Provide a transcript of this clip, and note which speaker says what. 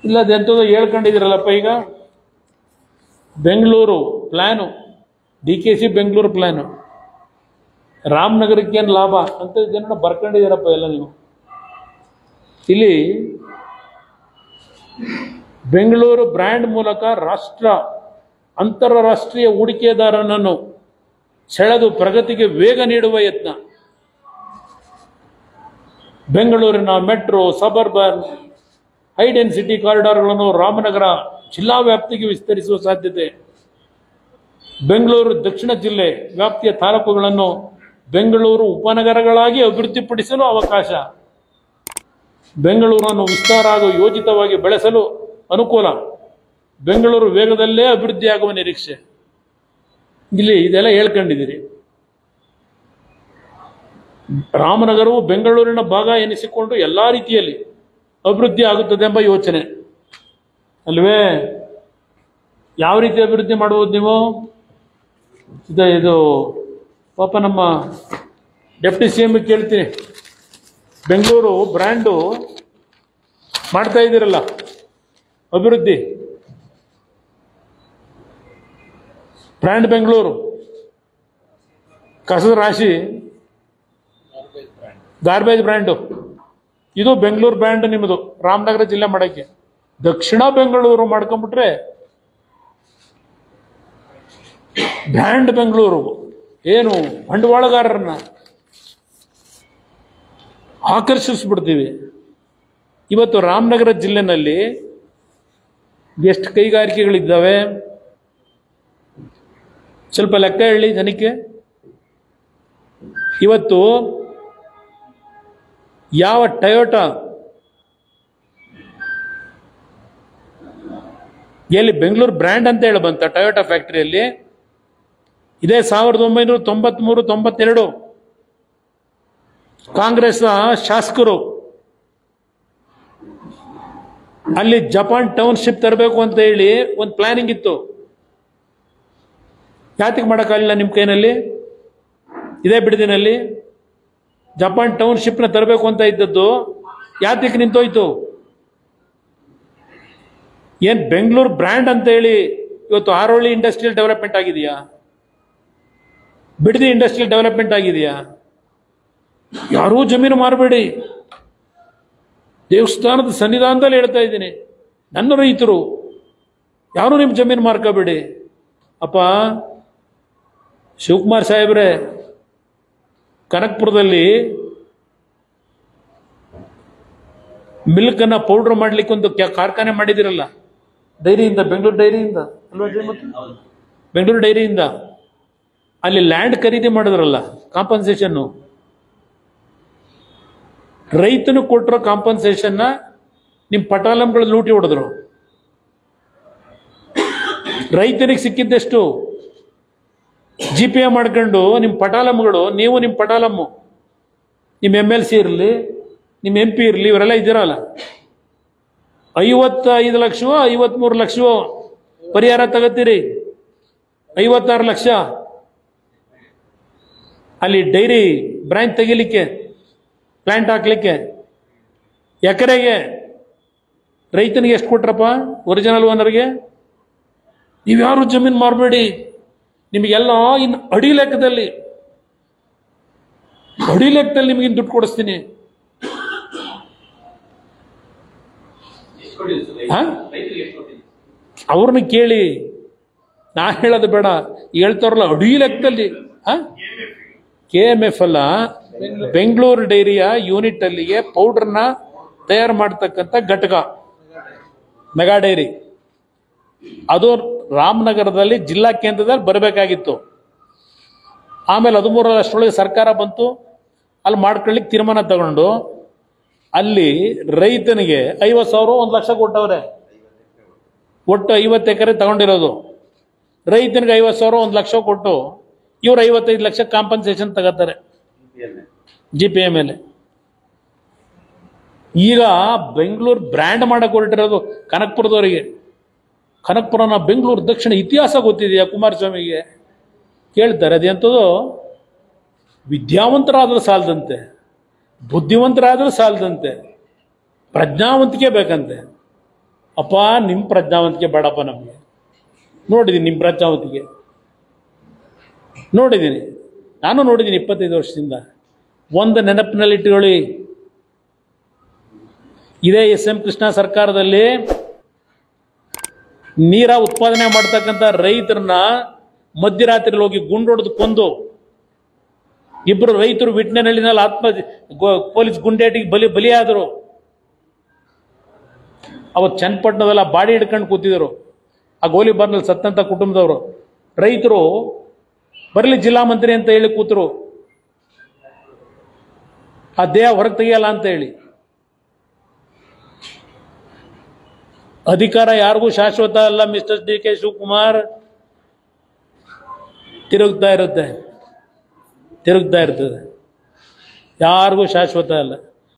Speaker 1: ಇಲ್ಲ ಅದೆಂಥದ್ದು ಹೇಳ್ಕೊಂಡಿದ್ದೀರಲ್ಲಪ್ಪ ಈಗ Bengaluru plan D K C Bengaluru plan ರಾಮನಗರಕ್ಕೆ ಏನು ಲಾಭ ಅಂತ ಇದನ್ನ ಬರ್ಕೊಂಡಿದ್ದೀರಪ್ಪ ಎಲ್ಲ ನೀವು ಇಲ್ಲಿ ಬೆಂಗಳೂರು ಬ್ರ್ಯಾಂಡ್ ಮೂಲಕ ರಾಷ್ಟ್ರ ಅಂತಾರಾಷ್ಟ್ರೀಯ ಹೂಡಿಕೆದಾರನನ್ನು ಸೆಳೆದು ಪ್ರಗತಿಗೆ ವೇಗ ನೀಡುವ ಯತ್ನ ಬೆಂಗಳೂರಿನ ಮೆಟ್ರೋ ಸಬರ್ಬನ್ ಹೈ ಡೆನ್ಸಿಟಿ ಕಾರಿಡಾರ್ಗಳನ್ನು ರಾಮನಗರ ಜಿಲ್ಲಾ ವ್ಯಾಪ್ತಿಗೆ ವಿಸ್ತರಿಸುವ ಸಾಧ್ಯತೆ ಬೆಂಗಳೂರು ದಕ್ಷಿಣ ಜಿಲ್ಲೆ ವ್ಯಾಪ್ತಿಯ ತಾಲೂಕುಗಳನ್ನು ಬೆಂಗಳೂರು ಉಪನಗರಗಳಾಗಿ ಅಭಿವೃದ್ಧಿಪಡಿಸಲು ಅವಕಾಶ ಬೆಂಗಳೂರನ್ನು ವಿಸ್ತಾರ ಹಾಗೂ ಯೋಜಿತವಾಗಿ ಬೆಳೆಸಲು ಅನುಕೂಲ ಬೆಂಗಳೂರು ವೇಗದಲ್ಲೇ ಅಭಿವೃದ್ಧಿಯಾಗುವ ನಿರೀಕ್ಷೆ ಇಲ್ಲಿ ಇದೆಲ್ಲ ಹೇಳ್ಕೊಂಡಿದ್ದೀರಿ ರಾಮನಗರವು ಬೆಂಗಳೂರಿನ ಭಾಗ ಎನಿಸಿಕೊಂಡು ಎಲ್ಲ ರೀತಿಯಲ್ಲಿ ಅಭಿವೃದ್ಧಿ ಆಗುತ್ತದೆ ಎಂಬ ಯೋಚನೆ ಅಲ್ವೇ ಯಾವ ರೀತಿ ಅಭಿವೃದ್ಧಿ ಮಾಡುವುದು ನೀವು ಇದು ಇದು ಪಾಪ ನಮ್ಮ ಡೆಪ್ಟಿ ಸಿ ಎಮ್ ಕೇಳ್ತೀನಿ ಬೆಂಗಳೂರು ಬ್ರ್ಯಾಂಡು ಮಾಡ್ತಾ ಇದ್ದೀರಲ್ಲ ಅಭಿವೃದ್ಧಿ ಬ್ರ್ಯಾಂಡ್ ಬೆಂಗಳೂರು ಕಸದ ರಾಶಿ ಗಾರ್ಬೇಜ್ ಬ್ರ್ಯಾಂಡು ಇದು ಬೆಂಗಳೂರು ಬ್ರ್ಯಾಂಡ್ ನಿಮ್ಮದು ರಾಮನಗರ ಜಿಲ್ಲೆ ಮಾಡಕ್ಕೆ ದಕ್ಷಿಣ ಬೆಂಗಳೂರು ಮಾಡ್ಕೊಂಡ್ಬಿಟ್ರೆ ಬ್ರ್ಯಾಂಡ್ ಬೆಂಗಳೂರು ಏನು ಬಂಡವಾಳಗಾರರನ್ನ ಆಕರ್ಷಿಸ್ಬಿಡ್ತೀವಿ ಇವತ್ತು ರಾಮನಗರ ಜಿಲ್ಲೆನಲ್ಲಿ ಎಷ್ಟು ಕೈಗಾರಿಕೆಗಳಿದ್ದಾವೆ ಸ್ವಲ್ಪ ಲೆಕ್ಕ ಹೇಳಿ ಜನಕ್ಕೆ ಇವತ್ತು ಯಾವ ಟಯೋಟಾ ಎಲ್ಲಿ ಬೆಂಗಳೂರು ಬ್ರ್ಯಾಂಡ್ ಅಂತ ಹೇಳಿ ಬಂತ ಟೊಯೋಟಾ ಫ್ಯಾಕ್ಟರಿಯಲ್ಲಿ ಇದೇ ಸಾವಿರದ ಒಂಬೈನೂರ ತೊಂಬತ್ಮೂರು ತೊಂಬತ್ತೆರಡು ಕಾಂಗ್ರೆಸ್ ಶಾಸಕರು ಅಲ್ಲಿ ಜಪಾನ್ ಟೌನ್ಶಿಪ್ ತರಬೇಕು ಅಂತ ಹೇಳಿ ಒಂದು ಪ್ಲಾನಿಂಗ್ ಇತ್ತು ಯಾತಿಗೆ ಮಾಡೋಕ್ಕಾಗಲಿಲ್ಲ ನಿಮ್ಮ ಕೈನಲ್ಲಿ ಇದೇ ಬಿಡದಿನಲ್ಲಿ ಜಪಾನ್ ಟೌನ್ಶಿಪ್ನ ತರಬೇಕು ಅಂತ ಇದ್ದದ್ದು ಯಾತಕ್ಕೆ ನಿಂತೋಯ್ತು ಏನ್ ಬೆಂಗಳೂರು ಬ್ರ್ಯಾಂಡ್ ಅಂತ ಹೇಳಿ ಇವತ್ತು ಆರೋಳಿ ಇಂಡಸ್ಟ್ರಿಯಲ್ ಡೆವಲಪ್ಮೆಂಟ್ ಆಗಿದೆಯಾ ಬಿಡದಿ ಇಂಡಸ್ಟ್ರಿಯಲ್ ಡೆವಲಪ್ಮೆಂಟ್ ಆಗಿದೆಯಾ ಯಾರೂ ಜಮೀನು ಮಾರಬೇಡಿ ದೇವಸ್ಥಾನದ ಸನ್ನಿಧಾನದಲ್ಲಿ ಹೇಳ್ತಾ ಇದ್ದೀನಿ ನನ್ನ ರೈತರು ಯಾರು ನಿಮ್ಮ ಜಮೀನು ಮಾರ್ಕೋಬೇಡಿ ಅಪ್ಪ ಶಿವಕುಮಾರ್ ಸಾಹೇಬ್ರೆ ಕನಕ್ಪುರದಲ್ಲಿ ಮಿಲ್ಕನ್ನು ಪೌಡ್ರ್ ಮಾಡ್ಲಿಕ್ಕೆ ಒಂದು ಕ್ಯಾ- ಕಾರ್ಖಾನೆ ಮಾಡಿದಿರಲ್ಲ ಡೈರಿಯಿಂದ ಬೆಂಗಳೂರು ಡೈರಿಯಿಂದ ಅಲ್ವಾ ಜಯಮೂರ್ತಿ? ಬೆಂಗಳೂರು ಡೈರಿಯಿಂದ ಅಲ್ಲಿ ಲ್ಯಾಂಡ್ ಖರೀದಿ ಮಾಡಿದ್ರಲ್ಲ ಕಾಂಪನ್ಸೇಷನ್ನು ರೈತನು ಕೊಟ್ಟಿರೋ ಕಾಂಪನ್ಸೇಷನ್ನ ನಿಮ್ಮ ಪಟಾಲಂಗಳು ಲೂಟಿ ಹೊಡೆದ್ರು ರೈತನಿಗೆ ಸಿಕ್ಕಿದ್ದೆಷ್ಟು ಜಿ ಪಿ ಎ ಮಾಡ್ಕೊಂಡು ನಿಮ್ಮ ಪಟಾಲಂಗಳು ನೀವು ನಿಮ್ಮ ಪಟಾಲಮ್ಮು ನಿಮ್ಮ ಎಮ್ ಎಲ್ ಸಿ ಇರಲಿ ನಿಮ್ಮ ಎಂ ಪಿ ಇರಲಿ ಇವರೆಲ್ಲ ಇದ್ದೀರಲ್ಲ ಐವತ್ತೈದು ಲಕ್ಷವೋ ಐವತ್ಮೂರು ಲಕ್ಷವೋ ಪರಿಹಾರ ತಗೋತೀರಿ ಐವತ್ತಾರು ಲಕ್ಷ ಅಲ್ಲಿ ಡೈರಿ ಬ್ರಾಂಚ್ ತೆಗಿಲಿಕ್ಕೆ ಪ್ಲಾಂಟ್ ಹಾಕ್ಲಿಕ್ಕೆ ಎಕರೆಗೆ ರೈತನಿಗೆ ಎಷ್ಟು ಕೊಟ್ರಪ್ಪ ಒರಿಜಿನಲ್ ಓನರ್ಗೆ ನೀವ್ಯಾರು ಜಮೀನು ಮಾರಬೇಡಿ ನಿಮಗೆಲ್ಲ ಇನ್ನು ಅಡಿ ಲೆಕ್ಕದಲ್ಲಿ ಅಡಿ ಲೆಕ್ಕದಲ್ಲಿ ನಿಮಗೆ ಇನ್ನು ದುಡ್ಡು ಕೊಡಿಸ್ತೀನಿ ಹಾ ಅವ್ರನ್ನ ಕೇಳಿ ನಾ ಹೇಳೋದು ಬೇಡ ಹೇಳ್ತಾರಲ್ಲ ಅಡಿ ಲೆಕ್ಕದಲ್ಲಿ ಕೆ ಎಮ್ ಎಫ್ ಅಲ್ಲ ಬೆಂಗಳೂರು ಡೈರಿಯ ಯೂನಿಟ್ ಅಲ್ಲಿಗೆ ಪೌಡರ್ನ ತಯಾರು ಮಾಡ್ತಕ್ಕಂಥ ಘಟಕ ಮೆಗಾ ಡೈರಿ ಅದು ರಾಮನಗರದಲ್ಲಿ ಜಿಲ್ಲಾ ಕೇಂದ್ರದಲ್ಲಿ ಬರಬೇಕಾಗಿತ್ತು ಆಮೇಲೆ ಹದಿಮೂರರಷ್ಟರೊಳಗೆ ಸರ್ಕಾರ ಬಂತು ಅಲ್ಲಿ ಮಾಡ್ಕೊಳ್ಳಿಕ್ಕೆ ತೀರ್ಮಾನ ತಗೊಂಡು ಅಲ್ಲಿ ರೈತನಿಗೆ ಐವತ್ತು ಸಾವಿರ ಒಂದು ಲಕ್ಷ ಕೊಟ್ಟವ್ರೆ ಒಟ್ಟು ಐವತ್ತು ಎಕರೆ ತಗೊಂಡಿರೋದು ರೈತನಿಗೆ ಐವತ್ತು ಸಾವಿರ ಒಂದು ಲಕ್ಷ ಕೊಟ್ಟು ಇವ್ರು ಐವತ್ತೈದು ಲಕ್ಷ ಕಾಂಪನ್ಸೇಷನ್ ತಗೋತಾರೆ ಜಿ ಪಿ ಎ ಮೇಲೆ ಈಗ ಬೆಂಗಳೂರು ಬ್ರ್ಯಾಂಡ್ ಮಾಡಕ್ಕೆ ಹೊರಟಿರೋದು ಕನಕ್ಪುರದವರಿಗೆ ಕನಕ್ಪುರನ ಬೆಂಗಳೂರು ದಕ್ಷಿಣ ಇತಿಹಾಸ ಗೊತ್ತಿದೆಯಾ ಕುಮಾರಸ್ವಾಮಿಗೆ ಕೇಳ್ತಾರೆ ಅದೆಂಥದ್ದು ವಿದ್ಯಾವಂತರಾದರೂ ಸಾಲದಂತೆ ಬುದ್ಧಿವಂತರಾದರೂ ಸಾಲದಂತೆ ಪ್ರಜ್ಞಾವಂತಿಕೆ ಬೇಕಂತೆ ಅಪ್ಪ ನಿಮ್ಮ ಪ್ರಜ್ಞಾವಂತಿಕೆ ಬೇಡಪ್ಪ ನಮಗೆ ನೋಡಿದ್ದೀನಿ ನಿಮ್ಮ ಪ್ರಜ್ಞಾವಂತಿಕೆ ನೋಡಿದ್ದೀನಿ ನಾನು ನೋಡಿದ್ದೀನಿ ಇಪ್ಪತ್ತೈದು ವರ್ಷದಿಂದ ಒಂದು ನೆನಪಿನಲ್ಲಿ ಇಟ್ಟುಕೊಳ್ಳಿ ಇದೇ ಎಸ್ ಎಂ ಕೃಷ್ಣ ಸರ್ಕಾರದಲ್ಲಿ ನೀರ ಉತ್ಪಾದನೆ ಮಾಡ್ತಕ್ಕಂಥ ರೈತರನ್ನ ಮಧ್ಯರಾತ್ರಿ ಹೋಗಿ ಗುಂಡೊಡೆದು ಕೊಂದು ಇಬ್ಬರು ರೈತರು ವಿಟ್ನೆನಹಳ್ಳಿನಲ್ಲಿ ಆತ್ಮ ಗೊ- ಪೊಲೀಸ್ ಗುಂಡೇಟಿಗೆ ಬಲಿ ಬಲಿಯಾದರು ಅವತ್ತು ಚನ್ನಪಟ್ಟಣದಲ್ಲ ಬಾಡಿ ಹಿಡ್ಕೊಂಡು ಕೂತಿದ್ರು ಆ ಗೋಲಿಬಾರ್ನಲ್ಲಿ ಸತ್ತಂತ ಕುಟುಂಬದವರು ರೈತರು ಬರಲಿ ಜಿಲ್ಲಾ ಮಂತ್ರಿ ಅಂತ ಹೇಳಿ ಕೂತರು ಆ ದೇಹ ಹೊರಗೆ ತೆಗಿಯಲ್ಲ ಅಂತ ಹೇಳಿ ಅಧಿಕಾರ ಯಾರಿಗೂ ಶಾಶ್ವತ ಅಲ್ಲ ಮಿಸ್ಟರ್ ಡಿ ಕೆ ಶಿವಕುಮಾರ್ ತಿರುಗ್ತಾ ಇರುತ್ತೆ ತಿರುಗ್ತಾ ಇರ್ತದೆ ಯಾರಿಗೂ ಶಾಶ್ವತ ಅಲ್ಲ